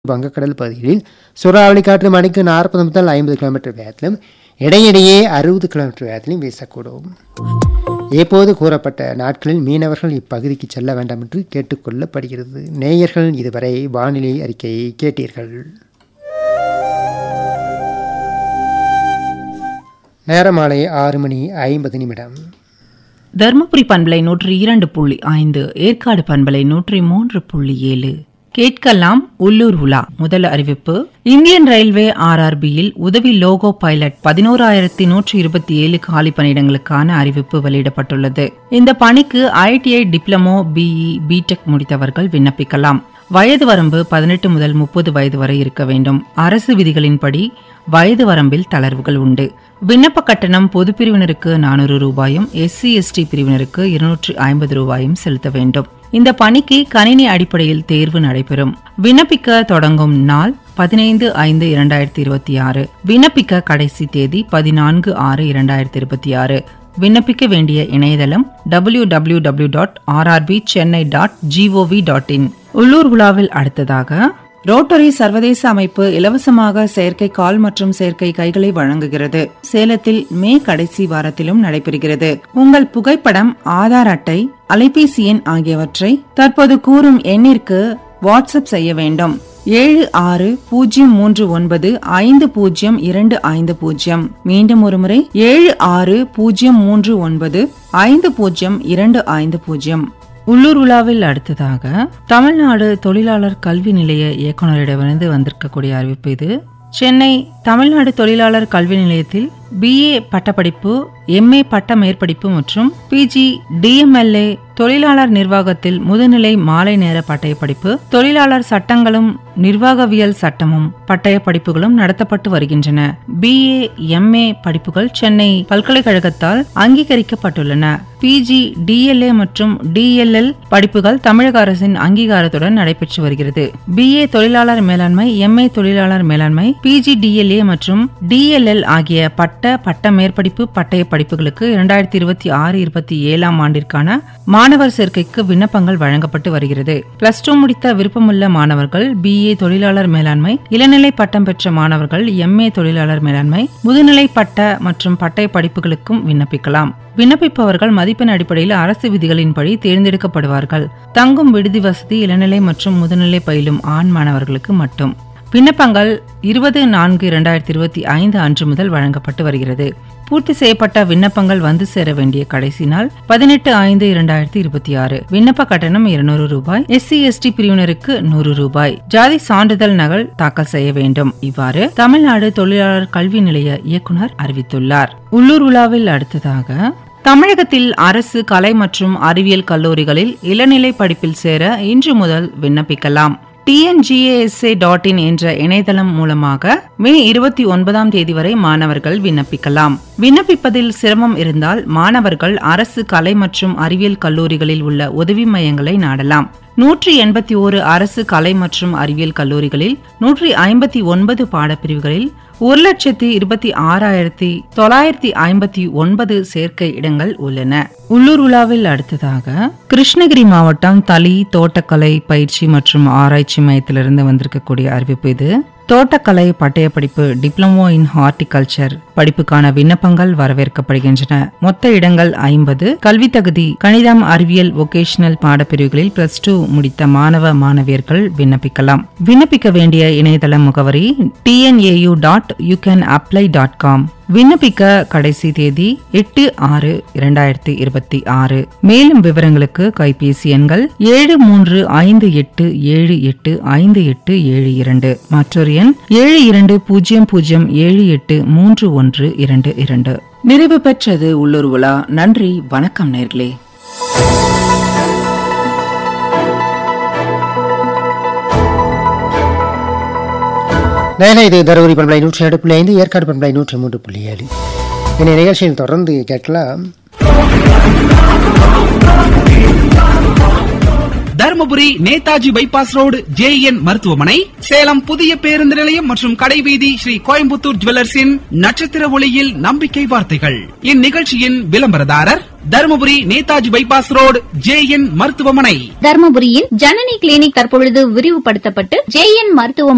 வங்கக்கடல் பகுதிகளில் சூறாவளி காற்று மணிக்கு நாற்பது முதல் ஐம்பது கிலோமீட்டர் வேகத்திலும் இடையிடையே அறுபது கிலோமீட்டர் வேகத்திலும் வீசக்கூடும் எப்போது கூறப்பட்ட நாட்களில் மீனவர்கள் இப்பகுதிக்கு செல்ல வேண்டாம் என்று கேட்டுக்கொள்ளப்படுகிறது நேயர்கள் இதுவரை வானிலை அறிக்கையை கேட்டீர்கள் நேரம் மாலை ஆறு மணி ஐம்பது நிமிடம் தருமபுரி பண்பலை நூற்றி இரண்டு புள்ளி ஐந்து ஏற்காடு பண்பலை நூற்றி மூன்று புள்ளி ஏழு கேட்கலாம் உள்ளூர் உலா முதல் அறிவிப்பு இந்தியன் ரயில்வே ஆர்ஆர்பியில் உதவி லோகோ பைலட் பதினோராயிரத்தி நூற்றி இருபத்தி ஏழு காலி பணியிடங்களுக்கான அறிவிப்பு வெளியிடப்பட்டுள்ளது இந்த பணிக்கு ஐடிஐ டிப்ளமோ பிஇ பிடெக் முடித்தவர்கள் விண்ணப்பிக்கலாம் வயது வரம்பு பதினெட்டு முதல் முப்பது வயது வரை இருக்க வேண்டும் அரசு விதிகளின்படி வயது வரம்பில் தளர்வுகள் உண்டு விண்ணப்ப கட்டணம் பொது பிரிவினருக்கு நானூறு ரூபாயும் எஸ்சி எஸ்டி பிரிவினருக்கு இருநூற்று ஐம்பது ரூபாயும் செலுத்த வேண்டும் இந்த பணிக்கு கணினி அடிப்படையில் தேர்வு நடைபெறும் விண்ணப்பிக்க தொடங்கும் நாள் பதினைந்து ஐந்து இரண்டாயிரத்தி இருபத்தி ஆறு விண்ணப்பிக்க கடைசி தேதி பதினான்கு ஆறு இரண்டாயிரத்தி இருபத்தி ஆறு விண்ணப்பிக்க வேண்டிய இணையதளம் W W W dot RRB Chennai dot gov dot in உள்ளூர் விழாவில் அடுத்ததாக ரோட்டரி சர்வதேச அமைப்பு இலவசமாக செயற்கை கால் மற்றும் செயற்கை கைகளை வழங்குகிறது சேலத்தில் மே கடைசி வாரத்திலும் நடைபெறுகிறது உங்கள் புகைப்படம் ஆதார் அட்டை அலைபேசி எண் ஆகியவற்றை தற்போது கூறும் எண்ணிற்கு வாட்ஸ்அப் செய்ய வேண்டும் ஏழு ஆறு பூஜ்ஜியம் மூன்று ஒன்பது ஐந்து பூஜ்ஜியம் இரண்டு ஐந்து பூஜ்ஜியம் மீண்டும் ஒருமுறை ஏழு ஆறு பூஜ்ஜியம் மூன்று ஒன்பது ஐந்து பூஜ்ஜியம் இரண்டு ஐந்து பூஜ்ஜியம் உள்ளூர் உலாவில் அடுத்ததாக தமிழ்நாடு தொழிலாளர் கல்வி நிலைய இயக்குநரிடமிருந்து வந்திருக்கக்கூடிய அறிவிப்பு இது சென்னை தமிழ்நாடு தொழிலாளர் கல்வி நிலையத்தில் பிஏ பட்டப்படிப்பு எம்ஏ பட்ட மேற்படிப்பு மற்றும் பிஜி டிஎம்எல்ஏ தொழிலாளர் நிர்வாகத்தில் முதுநிலை மாலை நேர பட்டய படிப்பு தொழிலாளர் சட்டங்களும் நிர்வாகவியல் சட்டமும் பட்டய படிப்புகளும் நடத்தப்பட்டு வருகின்றன பிஏ எம்ஏ படிப்புகள் சென்னை பல்கலைக்கழகத்தால் அங்கீகரிக்கப்பட்டுள்ளன பிஜி டிஎல்ஏ மற்றும் டிஎல்எல் படிப்புகள் தமிழக அரசின் அங்கீகாரத்துடன் நடைபெற்று வருகிறது பிஏ தொழிலாளர் மேலாண்மை எம்ஏ தொழிலாளர் மேலாண்மை பிஜி டிஎல்ஏ மற்றும் டிஎல்எல் ஆகிய பட்ட பட்ட மேற்படிப்பு பட்டய படிப்புகளுக்கு இரண்டாயிரத்தி இருபத்தி ஆறு இருபத்தி ஏழாம் ஆண்டிற்கான மாணவர் சேர்க்கைக்கு விண்ணப்பங்கள் வழங்கப்பட்டு வருகிறது பிளஸ் டூ முடித்த விருப்பமுள்ள மாணவர்கள் பிஏ தொழிலாளர் மேலாண்மை இளநிலை பட்டம் பெற்ற மாணவர்கள் எம்ஏ தொழிலாளர் மேலாண்மை முதுநிலை பட்ட மற்றும் பட்டய படிப்புகளுக்கும் விண்ணப்பிக்கலாம் விண்ணப்பிப்பவர்கள் மதிப்பெண் அடிப்படையில் அரசு விதிகளின்படி தேர்ந்தெடுக்கப்படுவார்கள் தங்கும் விடுதி வசதி இளநிலை மற்றும் முதுநிலை பயிலும் ஆண் மாணவர்களுக்கு மட்டும் விண்ணப்பங்கள் இருபது நான்கு இரண்டாயிரத்தி இருபத்தி ஐந்து அன்று முதல் வழங்கப்பட்டு வருகிறது பூர்த்தி செய்யப்பட்ட விண்ணப்பங்கள் வந்து சேர வேண்டிய கடைசி நாள் பதினெட்டு ஐந்து இரண்டாயிரத்தி இருபத்தி ஆறு விண்ணப்ப கட்டணம் இருநூறு ரூபாய் எஸ்சி எஸ்டி பிரிவினருக்கு நூறு ரூபாய் ஜாதி சான்றிதழ் நகல் தாக்கல் செய்ய வேண்டும் இவ்வாறு தமிழ்நாடு தொழிலாளர் கல்வி நிலைய இயக்குனர் அறிவித்துள்ளார் உள்ளூர் உலாவில் அடுத்ததாக தமிழகத்தில் அரசு கலை மற்றும் அறிவியல் கல்லூரிகளில் இளநிலை படிப்பில் சேர இன்று முதல் விண்ணப்பிக்கலாம் டிஎன்ஜிஏஎஸ்ஏ டாட் இன் என்ற இணையதளம் மூலமாக மே இருபத்தி ஒன்பதாம் தேதி வரை மாணவர்கள் விண்ணப்பிக்கலாம் விண்ணப்பிப்பதில் சிரமம் இருந்தால் மாணவர்கள் அரசு கலை மற்றும் அறிவியல் கல்லூரிகளில் உள்ள உதவி மையங்களை நாடலாம் நூற்றி எண்பத்தி ஓரு அரசு கலை மற்றும் அறிவியல் கல்லூரிகளில் நூற்றி ஐம்பத்தி ஒன்பது பாடப்பிரிவுகளில் ஒரு லட்சத்தி இருபத்தி ஆறாயிரத்தி தொள்ளாயிரத்தி ஐம்பத்தி ஒன்பது சேர்க்கை இடங்கள் உள்ளன உள்ளூர் உலாவில் அடுத்ததாக கிருஷ்ணகிரி மாவட்டம் தளி தோட்டக்கலை பயிற்சி மற்றும் ஆராய்ச்சி மையத்திலிருந்து வந்திருக்கக்கூடிய அறிவிப்பு இது தோட்டக்கலை பட்டயப்படிப்பு டிப்ளமோ இன் ஹார்டிகல்ச்சர் படிப்புக்கான விண்ணப்பங்கள் வரவேற்கப்படுகின்றன மொத்த இடங்கள் ஐம்பது கல்வி தகுதி கணிதம் அறிவியல் ஒகேஷனல் பாடப்பிரிவுகளில் பிளஸ் டூ முடித்த மாணவ மாணவியர்கள் விண்ணப்பிக்கலாம் விண்ணப்பிக்க வேண்டிய இணையதள முகவரி TNAU dot you can apply dot com விண்ணப்பிக்க கடைசி தேதி எட்டு ஆறு இரண்டாயிரத்தி இருபத்தி ஆறு மேலும் விவரங்களுக்கு கைபேசி எண்கள் ஏழு மூன்று ஐந்து எட்டு ஏழு எட்டு ஐந்து எட்டு ஏழு இரண்டு மற்றொரு எண் ஏழு இரண்டு பூஜ்ஜியம் பூஜ்ஜியம் ஏழு எட்டு மூன்று ஒன்று இரண்டு இரண்டு நிறைவு பெற்றது உள்ளூர் உலா நன்றி வணக்கம் நேர்களே நேரே இது தருமபுரி பண்பலை நூற்றி ஏழு புள்ளி ஐந்து ஏற்காடு பண்பலை நூற்றி மூன்று புள்ளி ஏழு இந்த நிகழ்ச்சியில் தொடர்ந்து கேட்கலாம் Dharmapuri Netaji bypass road J மருத்துவமனை சேலம் புதிய பேருந்து நிலையம் மற்றும் கடைவீதி ஸ்ரீ கோயம்புத்தூர் ஜுவல்லர்ஸின் நட்சத்திர ஒளியில் நம்பிக்கை வார்த்தைகள் இந்நிகழ்ச்சியின் விளம்பரதாரர் Dharmapuri Netaji bypass road J மருத்துவமனை தர்மபுரியில் ஜனனி கிளினிக் தற்பொழுது விரிவுபடுத்தப்பட்டு ஜேஎன் மருத்துவமனை